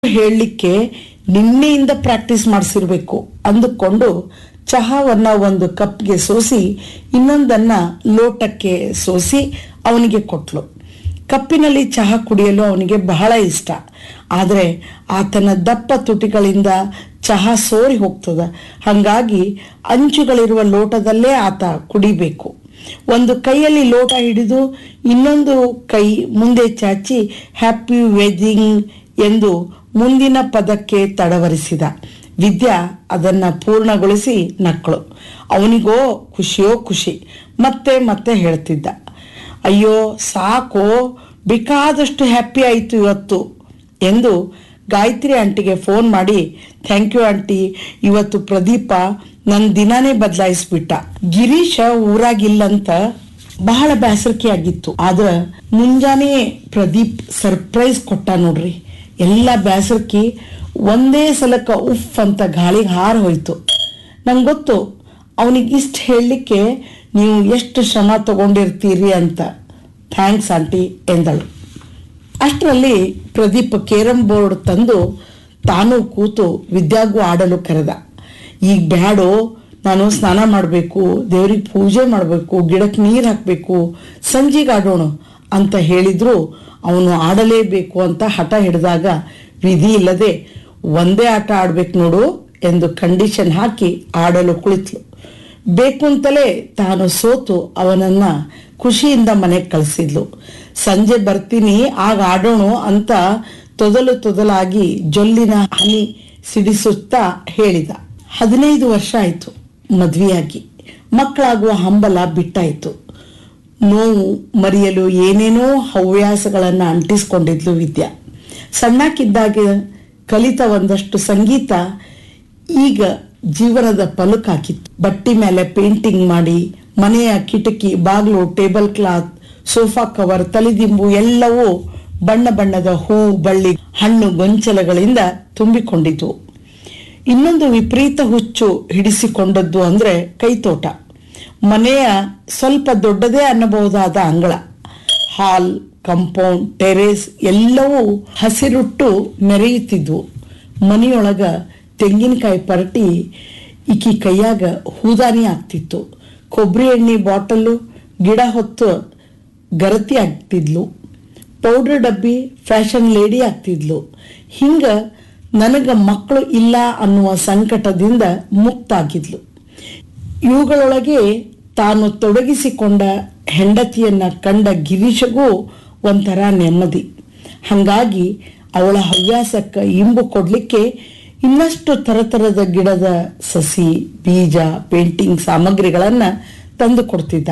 ಹೇಳಲಿಕ್ಕೆ ನಿನ್ನೆಯಿಂದ ಪ್ರಾಕ್ಟೀಸ್ ಮಾಡಿಸಿರ್ಬೇಕು ಅಂದುಕೊಂಡು ಚಹಾವನ್ನ ಒಂದು ಕಪ್ಗೆ ಸೋಸಿ ಇನ್ನೊಂದನ್ನ ಲೋಟಕ್ಕೆ ಸೋಸಿ ಅವನಿಗೆ ಕೊಟ್ಲು ಕಪ್ಪಿನಲ್ಲಿ ಚಹಾ ಕುಡಿಯಲು ಅವನಿಗೆ ಬಹಳ ಇಷ್ಟ ಆದರೆ ಆತನ ದಪ್ಪ ತುಟಿಗಳಿಂದ ಚಹಾ ಸೋರಿ ಹೋಗ್ತದ ಹಾಗಾಗಿ ಅಂಚುಗಳಿರುವ ಲೋಟದಲ್ಲೇ ಆತ ಕುಡಿಬೇಕು ಒಂದು ಕೈಯಲ್ಲಿ ಲೋಟ ಹಿಡಿದು ಇನ್ನೊಂದು ಕೈ ಮುಂದೆ ಚಾಚಿ ಹ್ಯಾಪಿ ವೆಡ್ಡಿಂಗ್ ಎಂದು ಮುಂದಿನ ಪದಕ್ಕೆ ತಡವರಿಸಿದ ವಿದ್ಯಾ ಅದನ್ನ ಪೂರ್ಣಗೊಳಿಸಿ ನಕ್ಕಳು ಅವನಿಗೋ ಖುಷಿಯೋ ಖುಷಿ ಮತ್ತೆ ಮತ್ತೆ ಹೇಳ್ತಿದ್ದ ಅಯ್ಯೋ ಸಾಕೋ ಬೇಕಾದಷ್ಟು ಹ್ಯಾಪಿ ಆಯಿತು ಇವತ್ತು ಎಂದು ಗಾಯತ್ರಿ ಆಂಟಿಗೆ ಫೋನ್ ಮಾಡಿ ಥ್ಯಾಂಕ್ ಯು ಆಂಟಿ ಇವತ್ತು ಪ್ರದೀಪ ನನ್ನ ದಿನಾನೇ ಬದಲಾಯಿಸ್ಬಿಟ್ಟ ಗಿರೀಶ ಊರಾಗಿಲ್ಲಂತ ಬಹಳ ಬೇಸರಿಕೆ ಆಗಿತ್ತು ಆದ್ರ ಮುಂಜಾನೆ ಪ್ರದೀಪ್ ಸರ್ಪ್ರೈಸ್ ಕೊಟ್ಟ ನೋಡ್ರಿ ಎಲ್ಲ ಬೇಸರಿಕೆ ಒಂದೇ ಸಲಕ್ಕ ಉಫ್ ಅಂತ ಗಾಳಿಗೆ ಹಾರ ಹೋಯ್ತು ನಂಗೆ ಗೊತ್ತು ಅವನಿಗೆ ಇಷ್ಟ ಹೇಳಲಿಕ್ಕೆ ನೀವು ಎಷ್ಟು ಶ್ರಮ ತಗೊಂಡಿರ್ತೀರಿ ಅಂತ ಥ್ಯಾಂಕ್ಸ್ ಆಂಟಿ ಎಂದಳು ಅಷ್ಟರಲ್ಲಿ ಪ್ರದೀಪ್ ಕೇರಂ ಬೋರ್ಡ್ ತಂದು ತಾನು ಕೂತು ವಿದ್ಯಾಗೂ ಆಡಲು ಕರೆದ ಈಗ ಬ್ಯಾಡೋ ನಾನು ಸ್ನಾನ ಮಾಡಬೇಕು ದೇವ್ರಿಗೆ ಪೂಜೆ ಮಾಡಬೇಕು ಗಿಡಕ್ಕೆ ನೀರು ಹಾಕಬೇಕು ಸಂಜೆಗೆ ಆಡೋಣ ಅಂತ ಹೇಳಿದ್ರು ಅವನು ಆಡಲೇಬೇಕು ಅಂತ ಹಠ ಹಿಡಿದಾಗ ವಿಧಿ ಇಲ್ಲದೆ ಒಂದೇ ಆಟ ಆಡ್ಬೇಕು ನೋಡು ಎಂದು ಕಂಡೀಷನ್ ಹಾಕಿ ಆಡಲು ಕುಳಿತ್ಲು ಬೇಕು ಅಂತಲೇ ತಾನು ಸೋತು ಅವನನ್ನ ಖುಷಿಯಿಂದ ಮನೆಗೆ ಕಳಿಸಿದ್ಲು ಸಂಜೆ ಬರ್ತೀನಿ ಆಗ ಆಡೋಣ ಅಂತ ತೊದಲು ತೊದಲಾಗಿ ಜೊಲ್ಲಿನ ಹನಿ ಸಿಡಿಸುತ್ತಾ ಹೇಳಿದ ಹದಿನೈದು ವರ್ಷ ಆಯ್ತು ಮದ್ವೆಯಾಗಿ ಮಕ್ಕಳಾಗುವ ಹಂಬಲ ಬಿಟ್ಟಾಯ್ತು ನೋವು ಮರೆಯಲು ಏನೇನೋ ಹವ್ಯಾಸಗಳನ್ನ ಅಂಟಿಸ್ಕೊಂಡಿದ್ಲು ವಿದ್ಯಾ ಸಣ್ಣಕ್ಕಿದ್ದಾಗ ಕಲಿತ ಒಂದಷ್ಟು ಸಂಗೀತ ಈಗ ಜೀವನದ ಪಲುಕಾಕಿತ್ತು ಬಟ್ಟಿ ಮೇಲೆ ಪೇಂಟಿಂಗ್ ಮಾಡಿ ಮನೆಯ ಕಿಟಕಿ ಬಾಗಿಲು ಟೇಬಲ್ ಕ್ಲಾತ್ ಸೋಫಾ ಕವರ್ ತಲೆದಿಂಬು ಎಲ್ಲವೂ ಬಣ್ಣ ಬಣ್ಣದ ಹೂ ಬಳ್ಳಿ ಹಣ್ಣು ಗೊಂಚಲಗಳಿಂದ ತುಂಬಿಕೊಂಡಿದ್ವು ಇನ್ನೊಂದು ವಿಪರೀತ ಹುಚ್ಚು ಹಿಡಿಸಿಕೊಂಡದ್ದು ಅಂದ್ರೆ ಕೈತೋಟ ಮನೆಯ ಸ್ವಲ್ಪ ದೊಡ್ಡದೇ ಅನ್ನಬಹುದಾದ ಅಂಗಳ ಹಾಲ್ ಕಂಪೌಂಡ್ ಟೆರೇಸ್ ಎಲ್ಲವೂ ಹಸಿರುಟ್ಟು ಮೆರೆಯುತ್ತಿದ್ವು ಮನೆಯೊಳಗ ತೆಂಗಿನಕಾಯಿ ಪರಟಿ ಈಕಿ ಕೈಯಾಗ ಹೂದಾನಿ ಆಗ್ತಿತ್ತು ಕೊಬ್ಬರಿ ಎಣ್ಣೆ ಬಾಟಲು ಗಿಡ ಹೊತ್ತು ಗರತಿ ಆಗ್ತಿದ್ಲು ಪೌಡರ್ ಡಬ್ಬಿ ಫ್ಯಾಷನ್ ಲೇಡಿ ಆಗ್ತಿದ್ಲು ಹಿಂಗ ನನಗ ಮಕ್ಕಳು ಇಲ್ಲ ಅನ್ನುವ ಸಂಕಟದಿಂದ ಮುಕ್ತಾಗಿದ್ಲು ಇವುಗಳೊಳಗೆ ತಾನು ತೊಡಗಿಸಿಕೊಂಡ ಹೆಂಡತಿಯನ್ನ ಕಂಡ ಗಿರೀಶಗೂ ಒಂಥರ ನೆಮ್ಮದಿ ಹಂಗಾಗಿ ಅವಳ ಹವ್ಯಾಸಕ್ಕೆ ಇಂಬು ಕೊಡ್ಲಿಕ್ಕೆ ಇನ್ನಷ್ಟು ತರತರದ ಗಿಡದ ಸಸಿ ಬೀಜ ಪೇಂಟಿಂಗ್ ಸಾಮಗ್ರಿಗಳನ್ನ ತಂದು ಕೊಡ್ತಿದ್ದ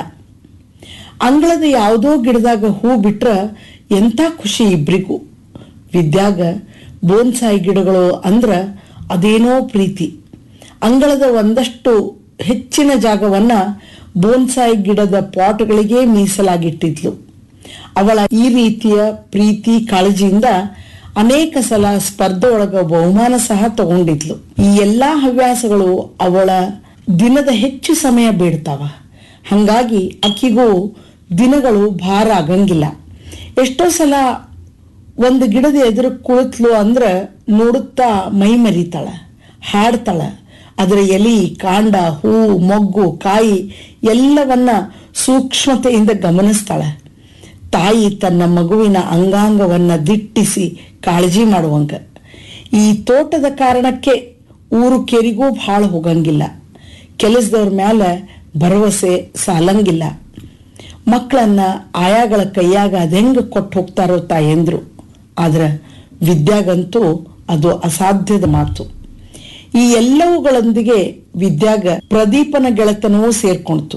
ಅಂಗಳದ ಯಾವುದೋ ಗಿಡದಾಗ ಹೂ ಬಿಟ್ರ ಎಂಥ ಖುಷಿ ಇಬ್ರಿಗೂ ವಿದ್ಯಾಗ ಬೋನ್ಸಾಯಿ ಗಿಡಗಳು ಅಂದ್ರ ಅದೇನೋ ಪ್ರೀತಿ ಅಂಗಳದ ಒಂದಷ್ಟು ಹೆಚ್ಚಿನ ಜಾಗವನ್ನ ಬೋನ್ಸಾಯಿ ಗಿಡದ ಪಾಟ್ಗಳಿಗೆ ಮೀಸಲಾಗಿಟ್ಟಿದ್ಲು ಅವಳ ಈ ರೀತಿಯ ಪ್ರೀತಿ ಕಾಳಜಿಯಿಂದ ಅನೇಕ ಸಲ ಸ್ಪರ್ಧೆ ಒಳಗ ಬಹುಮಾನ ಸಹ ತಗೊಂಡಿದ್ಲು ಈ ಎಲ್ಲಾ ಹವ್ಯಾಸಗಳು ಅವಳ ದಿನದ ಹೆಚ್ಚು ಸಮಯ ಬೇಡ್ತಾವ ಹಂಗಾಗಿ ಅಕ್ಕಿಗೂ ದಿನಗಳು ಭಾರ ಆಗಂಗಿಲ್ಲ ಎಷ್ಟೋ ಸಲ ಒಂದು ಗಿಡದ ಎದುರು ಕುಳಿತ್ಲು ಅಂದ್ರ ನೋಡುತ್ತಾ ಮೈ ಮರಿತಾಳ ಹಾಡ್ತಾಳ ಅದರ ಎಲಿ ಕಾಂಡ ಹೂ ಮೊಗ್ಗು ಕಾಯಿ ಎಲ್ಲವನ್ನ ಸೂಕ್ಷ್ಮತೆಯಿಂದ ಗಮನಿಸ್ತಾಳ ತಾಯಿ ತನ್ನ ಮಗುವಿನ ಅಂಗಾಂಗವನ್ನ ದಿಟ್ಟಿಸಿ ಕಾಳಜಿ ಮಾಡುವಂಗ ಈ ತೋಟದ ಕಾರಣಕ್ಕೆ ಊರು ಕೆರಿಗೂ ಭಾಳ ಹೋಗಂಗಿಲ್ಲ ಕೆಲಸದವ್ರ ಮೇಲೆ ಭರವಸೆ ಸಾಲಂಗಿಲ್ಲ ಮಕ್ಕಳನ್ನ ಆಯಾಗಳ ಕೈಯಾಗ ಅದೆಂಗ ಕೊಟ್ಟು ಹೋಗ್ತಾರೋ ತಾಯಂದ್ರು ಆದ್ರ ವಿದ್ಯಾಗಂತೂ ಅದು ಅಸಾಧ್ಯದ ಮಾತು ಈ ಎಲ್ಲವುಗಳೊಂದಿಗೆ ವಿದ್ಯಾಗ ಪ್ರದೀಪನ ಗೆಳೆತನವೂ ಸೇರ್ಕೊಳ್ತು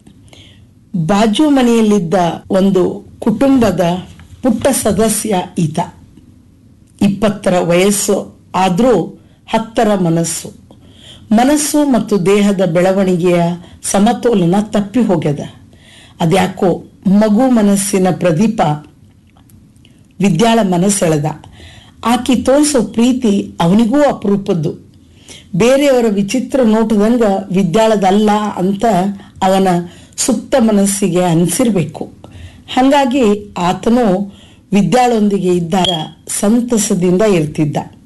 ಬಾಜು ಮನೆಯಲ್ಲಿದ್ದ ಒಂದು ಕುಟುಂಬದ ಪುಟ್ಟ ಸದಸ್ಯ ಈತ ಇಪ್ಪತ್ತರ ವಯಸ್ಸು ಆದ್ರೂ ಹತ್ತರ ಮನಸ್ಸು ಮನಸ್ಸು ಮತ್ತು ದೇಹದ ಬೆಳವಣಿಗೆಯ ಸಮತೋಲನ ತಪ್ಪಿ ಹೋಗ್ಯದ ಅದ್ಯಾಕೋ ಮಗು ಮನಸ್ಸಿನ ಪ್ರದೀಪ ವಿದ್ಯಾಳ ಮನಸ್ಸೆಳೆದ ಆಕಿ ತೋರಿಸೋ ಪ್ರೀತಿ ಅವನಿಗೂ ಅಪರೂಪದ್ದು ಬೇರೆಯವರ ವಿಚಿತ್ರ ನೋಟದಂಗ ವಿದ್ಯಾಳದಲ್ಲ ಅಂತ ಅವನ ಸುಪ್ತ ಮನಸ್ಸಿಗೆ ಅನಿಸಿರ್ಬೇಕು ಹಾಗಾಗಿ ಆತನು ವಿದ್ಯಾಳೊಂದಿಗೆ ಇದ್ದಾಗ ಸಂತಸದಿಂದ ಇರ್ತಿದ್ದ